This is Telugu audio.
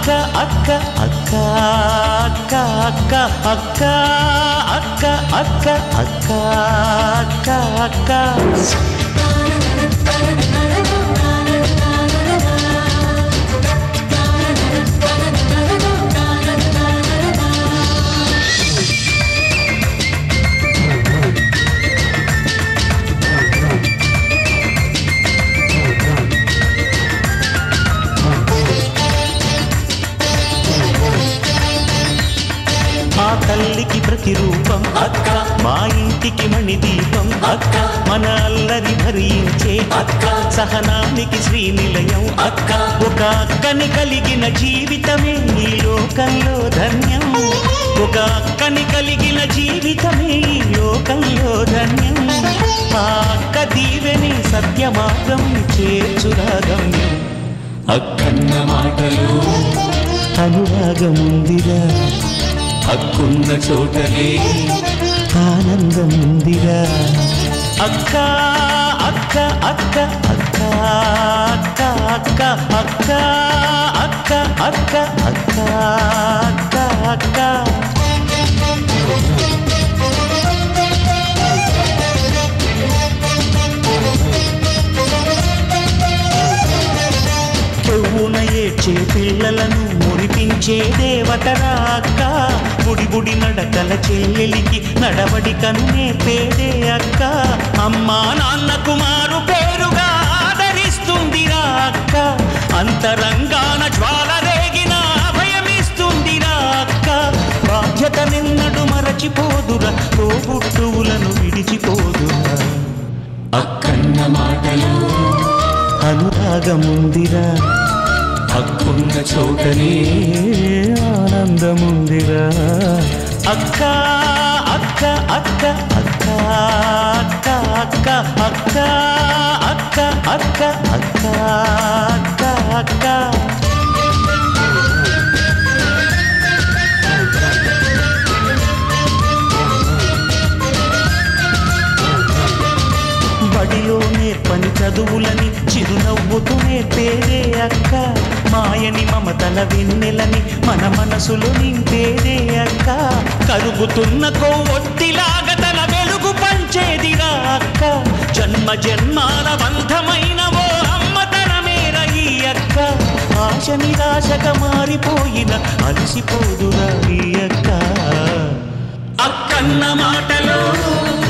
అక్క అక్క అక్క అక్క అక్క అక్క అక్క అక్క అక్క అక్క అక్క ఆ తల్లికి ప్రతిరూపం అక్క మా ఇంటికి మణిదీపం అక్క మన అల్లరి భరించే అక్క సహనానికి శ్రీనిలయం అక్క ఒక అక్కని కలిగిన జీవితమే ఈ లోకంలో ధన్యం ఒక అక్కని కలిగిన జీవితమే ఈ లోకంలో ధన్యం ఆ అక్క దీవెని సత్య మార్గం చేర్చురాగమ్యం అక్కన్న మాటలు అనురాగముందిరా హక్కున్న చోటనే ఆనందముందిరా అక్క అక్క అక్క అక్క అక్క అక్క అక్క అక్క అక్క అక్క అక్క అక్క చెవున ఏడ్చే పిల్లలను మురిపించే దేవతరా అక్క బుడి బుడి నడకల చెల్లెలికి నడవడికను నేర్పేదే అక్క అమ్మా నాన్న కుమారు పేరుగా ఆదరిస్తుందిరా అక్క అంతరంగాన జ్వాల రేగిన అభయమిస్తుందిరా అక్క బాధ్యత నిన్నడు మరచిపోదురా తోబుట్టువులను విడిచిపోదురా అక్కన్న మాటలు అనురాగముందిరా హక్కున్న చోటనే ఏ ఆనందముందిరా అక్క అక్క అక్క అక్క అక్క అక్క అక్క అక్క అక్క అక్క అక్క అక్క బడిలో నేర్పని చదువులని చిరునవ్వుతూ నేర్పేదే అక్క మాయని మమతల వెన్నెలని మన మనసులో నింపేదే అక్క కరుగుతున్న కొవ్వొత్తిలాగా తన వెలుగు పంచేదిరా అక్క జన్మ జన్మాల బంధమైన ఓ అమ్మతనమేర ఈ అక్క ఆశ నిరాశగా మారిపోయిన అలసిపోదురా ఈ అక్క అక్కన్న మాటలో